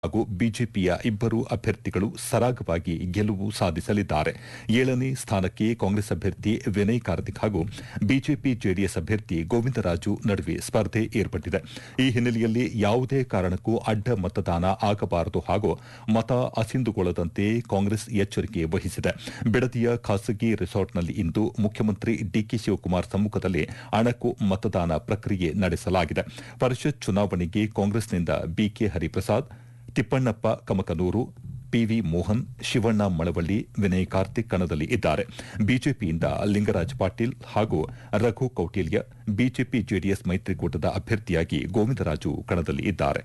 ಹಾಗೂ ಬಿಜೆಪಿಯ ಇಬ್ಬರು ಅಭ್ಯರ್ಥಿಗಳು ಸರಾಗವಾಗಿ ಗೆಲುವು ಸಾಧಿಸಲಿದ್ದಾರೆ ಏಳನೇ ಸ್ಥಾನಕ್ಕೆ ಕಾಂಗ್ರೆಸ್ ಅಭ್ಯರ್ಥಿ ವಿನಯ್ ಕಾರ್ತಿಕ್ ಹಾಗೂ ಬಿಜೆಪಿ ಜೆಡಿಎಸ್ ಅಭ್ಯರ್ಥಿ ಗೋವಿಂದರಾಜು ನಡುವೆ ಸ್ಪರ್ಧೆ ಏರ್ಪಟ್ಟಿದೆ ಈ ಹಿನ್ನೆಲೆಯಲ್ಲಿ ಯಾವುದೇ ಕಾರಣಕ್ಕೂ ಅಡ್ಡ ಮತದಾನ ಆಗಬಾರದು ಹಾಗೂ ಮತ ಅಸಿಂದುಗೊಳ್ಳದಂತೆ ಕಾಂಗ್ರೆಸ್ ಎಚ್ಚರಿಕೆ ವಹಿಸಿದೆ ಬಿಡದಿಯ ಖಾಸಗಿ ರೆಸಾರ್ಟ್ನಲ್ಲಿ ಇಂದು ಮುಖ್ಯಮಂತ್ರಿ ಡಿಕೆ ಶಿವಕುಮಾರ್ ಸಮ್ಮುಖದಲ್ಲಿ ಅಣಕು ಮತದಾನ ಪ್ರಕ್ರಿಯೆ ನಡೆಸಲಾಗಿದೆ ಪರಿಷತ್ ಚುನಾವಣೆಗೆ ಕಾಂಗ್ರೆಸ್ನಿಂದ ಬಿಕೆ ಹರಿಪ್ರಸಾದ್ ತಿಪ್ಪಣ್ಣಪ್ಪ ಕಮಕನೂರು ಪಿವಿ ಮೋಹನ್ ಶಿವಣ್ಣ ಮಳವಳ್ಳಿ ವಿನಯ್ ಕಾರ್ತಿಕ್ ಕಣದಲ್ಲಿ ಇದ್ದಾರೆ ಬಿಜೆಪಿಯಿಂದ ಲಿಂಗರಾಜ್ ಪಾಟೀಲ್ ಹಾಗೂ ರಘು ಕೌಟಿಲ್ಯ ಬಿಜೆಪಿ ಜೆಡಿಎಸ್ ಮೈತ್ರಿಕೂಟದ ಅಭ್ಯರ್ಥಿಯಾಗಿ ಗೋವಿಂದರಾಜು ಕಣದಲ್ಲಿ ಇದ್ದಾರೆ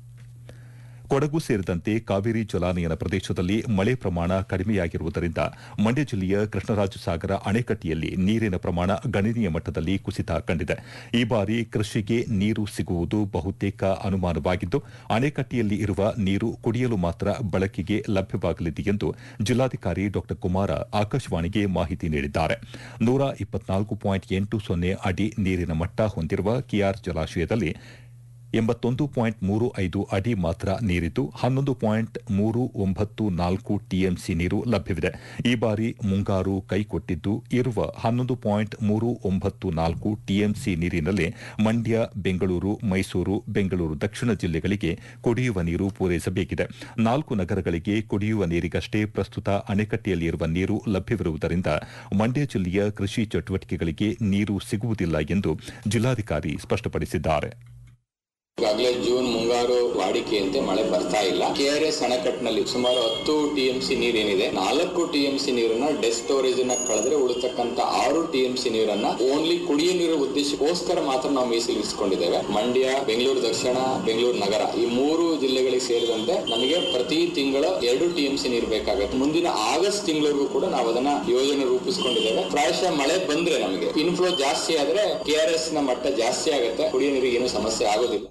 ಕೊಡಗು ಸೇರಿದಂತೆ ಕಾವೇರಿ ಜಲಾನಯನ ಪ್ರದೇಶದಲ್ಲಿ ಮಳೆ ಪ್ರಮಾಣ ಕಡಿಮೆಯಾಗಿರುವುದರಿಂದ ಮಂಡ್ಯ ಜಿಲ್ಲೆಯ ಕೃಷ್ಣರಾಜಸಾಗರ ಅಣೆಕಟ್ಟೆಯಲ್ಲಿ ನೀರಿನ ಪ್ರಮಾಣ ಗಣನೀಯ ಮಟ್ಟದಲ್ಲಿ ಕುಸಿತ ಕಂಡಿದೆ ಈ ಬಾರಿ ಕೃಷಿಗೆ ನೀರು ಸಿಗುವುದು ಬಹುತೇಕ ಅನುಮಾನವಾಗಿದ್ದು ಅಣೆಕಟ್ಟೆಯಲ್ಲಿ ಇರುವ ನೀರು ಕುಡಿಯಲು ಮಾತ್ರ ಬಳಕೆಗೆ ಲಭ್ಯವಾಗಲಿದೆ ಎಂದು ಜಿಲ್ಲಾಧಿಕಾರಿ ಡಾ ಕುಮಾರ ಆಕಾಶವಾಣಿಗೆ ಮಾಹಿತಿ ನೀಡಿದ್ದಾರೆ ನೂರ ಇಪ್ಪತ್ನಾಲ್ಕು ಪಾಯಿಂಟ್ ಎಂಟು ಸೊನ್ನೆ ಅಡಿ ನೀರಿನ ಮಟ್ಟ ಹೊಂದಿರುವ ಕೆಆರ್ ಜಲಾಶಯದಲ್ಲಿ ಎಂಬತ್ತೊಂದು ಪಾಯಿಂಟ್ ಮೂರು ಐದು ಅಡಿ ಮಾತ್ರ ನೀರಿದ್ದು ಹನ್ನೊಂದು ಪಾಯಿಂಟ್ ಮೂರು ಒಂಬತ್ತು ನಾಲ್ಕು ಟಿಎಂಸಿ ನೀರು ಲಭ್ಯವಿದೆ ಈ ಬಾರಿ ಮುಂಗಾರು ಕೈಕೊಟ್ಟಿದ್ದು ಇರುವ ಹನ್ನೊಂದು ಪಾಯಿಂಟ್ ಮೂರು ಒಂಬತ್ತು ನಾಲ್ಕು ಟಿಎಂಸಿ ನೀರಿನಲ್ಲೇ ಮಂಡ್ಯ ಬೆಂಗಳೂರು ಮೈಸೂರು ಬೆಂಗಳೂರು ದಕ್ಷಿಣ ಜಿಲ್ಲೆಗಳಿಗೆ ಕುಡಿಯುವ ನೀರು ಪೂರೈಸಬೇಕಿದೆ ನಾಲ್ಕು ನಗರಗಳಿಗೆ ಕುಡಿಯುವ ನೀರಿಗಷ್ಟೇ ಪ್ರಸ್ತುತ ಅಣೆಕಟ್ಟೆಯಲ್ಲಿರುವ ನೀರು ಲಭ್ಯವಿರುವುದರಿಂದ ಮಂಡ್ಯ ಜಿಲ್ಲೆಯ ಕೃಷಿ ಚಟುವಟಿಕೆಗಳಿಗೆ ನೀರು ಸಿಗುವುದಿಲ್ಲ ಎಂದು ಜಿಲ್ಲಾಧಿಕಾರಿ ಸ್ಪಷ್ಟಪಡಿಸಿದ್ದಾರೆ ಈಗಾಗಲೇ ಜೂನ್ ಮುಂಗಾರು ವಾಡಿಕೆಯಂತೆ ಮಳೆ ಬರ್ತಾ ಇಲ್ಲ ಕೆಆರ್ಎಸ್ ಅಣೆಕಟ್ಟಿನಲ್ಲಿ ಸುಮಾರು ಹತ್ತು ಟಿಎಂಸಿ ನೀರೇನಿದೆ ನಾಲ್ಕು ಟಿಎಂಸಿ ನೀರನ್ನ ಡೆಸ್ ಸ್ಟೋರೇಜ್ ನ ಕಳೆದ್ರೆ ಉಳಿತಕ್ಕಂತ ಆರು ಟಿಎಂಸಿ ನೀರನ್ನ ಓನ್ಲಿ ಕುಡಿಯ ನೀರು ಉದ್ದೇಶಕ್ಕೋಸ್ಕರ ಮಾತ್ರ ನಾವು ಮೀಸಲಿರಿಸಿಕೊಂಡಿದ್ದೇವೆ ಮಂಡ್ಯ ಬೆಂಗಳೂರು ದಕ್ಷಿಣ ಬೆಂಗಳೂರು ನಗರ ಈ ಮೂರು ಜಿಲ್ಲೆಗಳಿಗೆ ಸೇರಿದಂತೆ ನಮಗೆ ಪ್ರತಿ ತಿಂಗಳ ಎರಡು ಟಿಎಂಸಿ ನೀರು ಬೇಕಾಗುತ್ತೆ ಮುಂದಿನ ಆಗಸ್ಟ್ ತಿಂಗಳಿಗೂ ಕೂಡ ನಾವು ಅದನ್ನ ಯೋಜನೆ ರೂಪಿಸಿಕೊಂಡಿದ್ದೇವೆ ಪ್ರಾಯಶಃ ಮಳೆ ಬಂದ್ರೆ ನಮಗೆ ಇನ್ಫ್ಲೋ ಜಾಸ್ತಿ ಆದ್ರೆ ಕೆಆರ್ಎಸ್ ನ ಮಟ್ಟ ಜಾಸ್ತಿ ಆಗುತ್ತೆ ಕುಡಿಯೋ ನೀರಿಗೆ ಏನು ಸಮಸ್ಯೆ ಆಗೋದಿಲ್ಲ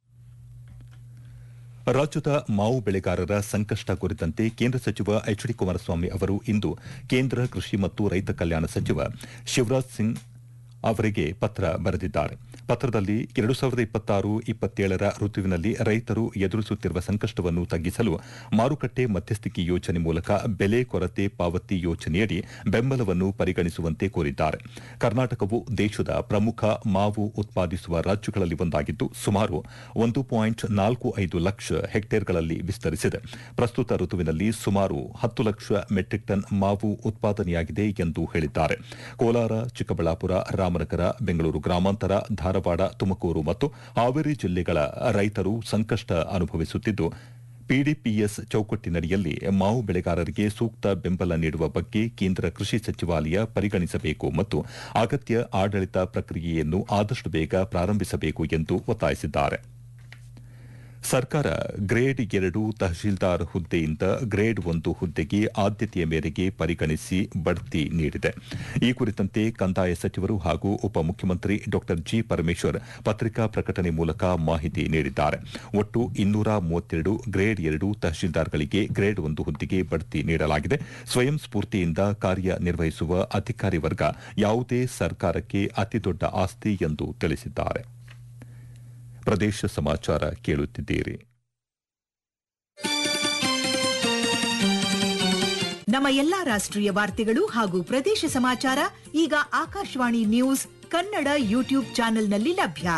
ರಾಜ್ಯದ ಮಾವು ಬೆಳೆಗಾರರ ಸಂಕಷ್ಟ ಕುರಿತಂತೆ ಕೇಂದ್ರ ಸಚಿವ ಎಚ್ ಡಿ ಕುಮಾರಸ್ವಾಮಿ ಅವರು ಇಂದು ಕೇಂದ್ರ ಕೃಷಿ ಮತ್ತು ರೈತ ಕಲ್ಯಾಣ ಸಚಿವ ಶಿವರಾಜ್ ಸಿಂಗ್ ಅವರಿಗೆ ಪತ್ರ ಬರೆದಿದ್ದಾರೆ ಪತ್ರದಲ್ಲಿ ಎರಡು ಸಾವಿರದ ಇಪ್ಪತ್ತಾರು ಇಪ್ಪತ್ತೇಳರ ಋತುವಿನಲ್ಲಿ ರೈತರು ಎದುರಿಸುತ್ತಿರುವ ಸಂಕಷ್ಟವನ್ನು ತಗ್ಗಿಸಲು ಮಾರುಕಟ್ಟೆ ಮಧ್ಯಸ್ಥಿಕೆ ಯೋಜನೆ ಮೂಲಕ ಬೆಲೆ ಕೊರತೆ ಪಾವತಿ ಯೋಜನೆಯಡಿ ಬೆಂಬಲವನ್ನು ಪರಿಗಣಿಸುವಂತೆ ಕೋರಿದ್ದಾರೆ ಕರ್ನಾಟಕವು ದೇಶದ ಪ್ರಮುಖ ಮಾವು ಉತ್ಪಾದಿಸುವ ರಾಜ್ಯಗಳಲ್ಲಿ ಒಂದಾಗಿದ್ದು ಸುಮಾರು ಒಂದು ಪಾಯಿಂಟ್ ನಾಲ್ಕು ಐದು ಲಕ್ಷ ಹೆಕ್ಟೇರ್ಗಳಲ್ಲಿ ವಿಸ್ತರಿಸಿದೆ ಪ್ರಸ್ತುತ ಋತುವಿನಲ್ಲಿ ಸುಮಾರು ಹತ್ತು ಲಕ್ಷ ಮೆಟ್ರಿಕ್ ಟನ್ ಮಾವು ಉತ್ಪಾದನೆಯಾಗಿದೆ ಎಂದು ಹೇಳಿದ್ದಾರೆ ಕೋಲಾರ ಚಿಕ್ಕಬಳ್ಳಾಪುರ ರಾಮನಗರ ಬೆಂಗಳೂರು ಗ್ರಾಮಾಂತರ ಧಾರವಾಡ ತುಮಕೂರು ಮತ್ತು ಹಾವೇರಿ ಜಿಲ್ಲೆಗಳ ರೈತರು ಸಂಕಷ್ಟ ಅನುಭವಿಸುತ್ತಿದ್ದು ಪಿಡಿಪಿಎಸ್ ಚೌಕಟ್ಟಿನಡಿಯಲ್ಲಿ ಮಾವು ಬೆಳೆಗಾರರಿಗೆ ಸೂಕ್ತ ಬೆಂಬಲ ನೀಡುವ ಬಗ್ಗೆ ಕೇಂದ್ರ ಕೃಷಿ ಸಚಿವಾಲಯ ಪರಿಗಣಿಸಬೇಕು ಮತ್ತು ಅಗತ್ಯ ಆಡಳಿತ ಪ್ರಕ್ರಿಯೆಯನ್ನು ಆದಷ್ಟು ಬೇಗ ಪ್ರಾರಂಭಿಸಬೇಕು ಎಂದು ಒತ್ತಾಯಿಸಿದ್ದಾರೆ ಸರ್ಕಾರ ಗ್ರೇಡ್ ಎರಡು ತಹಶೀಲ್ದಾರ್ ಹುದ್ದೆಯಿಂದ ಗ್ರೇಡ್ ಒಂದು ಹುದ್ದೆಗೆ ಆದ್ಯತೆಯ ಮೇರೆಗೆ ಪರಿಗಣಿಸಿ ಬಡ್ತಿ ನೀಡಿದೆ ಈ ಕುರಿತಂತೆ ಕಂದಾಯ ಸಚಿವರು ಹಾಗೂ ಉಪಮುಖ್ಯಮಂತ್ರಿ ಡಾ ಜಿ ಪರಮೇಶ್ವರ್ ಪತ್ರಿಕಾ ಪ್ರಕಟಣೆ ಮೂಲಕ ಮಾಹಿತಿ ನೀಡಿದ್ದಾರೆ ಒಟ್ಟು ಇನ್ನೂರ ಮೂವತ್ತೆರಡು ಗ್ರೇಡ್ ಎರಡು ತಹಶೀಲ್ದಾರ್ಗಳಿಗೆ ಗ್ರೇಡ್ ಒಂದು ಹುದ್ದೆಗೆ ಬಡ್ತಿ ನೀಡಲಾಗಿದೆ ಸ್ವಯಂ ಸ್ಫೂರ್ತಿಯಿಂದ ಕಾರ್ಯನಿರ್ವಹಿಸುವ ಅಧಿಕಾರಿ ವರ್ಗ ಯಾವುದೇ ಸರ್ಕಾರಕ್ಕೆ ಅತಿದೊಡ್ಡ ಆಸ್ತಿ ಎಂದು ತಿಳಿಸಿದ್ದಾರೆ ಪ್ರದೇಶ ಸಮಾಚಾರ ಕೇಳುತ್ತಿದ್ದೀರಿ ನಮ್ಮ ಎಲ್ಲಾ ರಾಷ್ಟ್ರೀಯ ವಾರ್ತೆಗಳು ಹಾಗೂ ಪ್ರದೇಶ ಸಮಾಚಾರ ಈಗ ಆಕಾಶವಾಣಿ ನ್ಯೂಸ್ ಕನ್ನಡ ಯೂಟ್ಯೂಬ್ ಚಾನೆಲ್ನಲ್ಲಿ ಲಭ್ಯ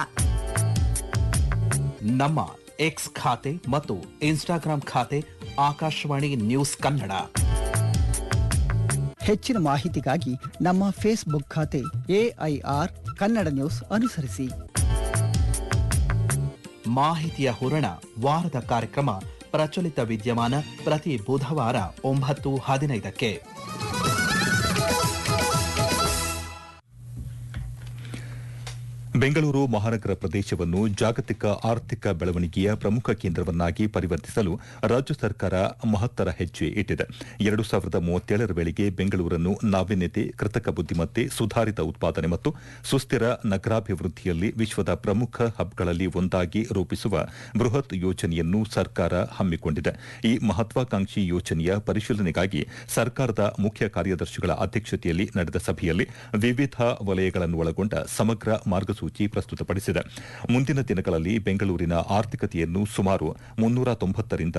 ನಮ್ಮ ಎಕ್ಸ್ ಖಾತೆ ಮತ್ತು ಇನ್ಸ್ಟಾಗ್ರಾಂ ಖಾತೆ ಆಕಾಶವಾಣಿ ನ್ಯೂಸ್ ಕನ್ನಡ ಹೆಚ್ಚಿನ ಮಾಹಿತಿಗಾಗಿ ನಮ್ಮ ಫೇಸ್ಬುಕ್ ಖಾತೆ ಎಐಆರ್ ಕನ್ನಡ ನ್ಯೂಸ್ ಅನುಸರಿಸಿ ಮಾಹಿತಿಯ ಹೂರಣ ವಾರದ ಕಾರ್ಯಕ್ರಮ ಪ್ರಚಲಿತ ವಿದ್ಯಮಾನ ಪ್ರತಿ ಬುಧವಾರ ಒಂಬತ್ತು ಹದಿನೈದಕ್ಕೆ ಬೆಂಗಳೂರು ಮಹಾನಗರ ಪ್ರದೇಶವನ್ನು ಜಾಗತಿಕ ಆರ್ಥಿಕ ಬೆಳವಣಿಗೆಯ ಪ್ರಮುಖ ಕೇಂದ್ರವನ್ನಾಗಿ ಪರಿವರ್ತಿಸಲು ರಾಜ್ಯ ಸರ್ಕಾರ ಮಹತ್ತರ ಹೆಜ್ಜೆ ಇಟ್ಟಿದೆ ಎರಡು ಸಾವಿರದ ಮೂವತ್ತೇಳರ ವೇಳೆಗೆ ಬೆಂಗಳೂರನ್ನು ನಾವೀನ್ಯತೆ ಕೃತಕ ಬುದ್ದಿಮತ್ತೆ ಸುಧಾರಿತ ಉತ್ಪಾದನೆ ಮತ್ತು ಸುಸ್ಥಿರ ನಗರಾಭಿವೃದ್ಧಿಯಲ್ಲಿ ವಿಶ್ವದ ಪ್ರಮುಖ ಹಬ್ಗಳಲ್ಲಿ ಒಂದಾಗಿ ರೂಪಿಸುವ ಬೃಹತ್ ಯೋಜನೆಯನ್ನು ಸರ್ಕಾರ ಹಮ್ಮಿಕೊಂಡಿದೆ ಈ ಮಹತ್ವಾಕಾಂಕ್ಷಿ ಯೋಜನೆಯ ಪರಿಶೀಲನೆಗಾಗಿ ಸರ್ಕಾರದ ಮುಖ್ಯ ಕಾರ್ಯದರ್ಶಿಗಳ ಅಧ್ಯಕ್ಷತೆಯಲ್ಲಿ ನಡೆದ ಸಭೆಯಲ್ಲಿ ವಿವಿಧ ವಲಯಗಳನ್ನು ಒಳಗೊಂಡ ಸಮಗ್ರ ಮಾರ್ಗಸೂಚಿ ಪ್ರಸ್ತುತಪಡಿಸಿದೆ ಮುಂದಿನ ದಿನಗಳಲ್ಲಿ ಬೆಂಗಳೂರಿನ ಆರ್ಥಿಕತೆಯನ್ನು ಸುಮಾರು ಮುನ್ನೂರ ತೊಂಬತ್ತರಿಂದ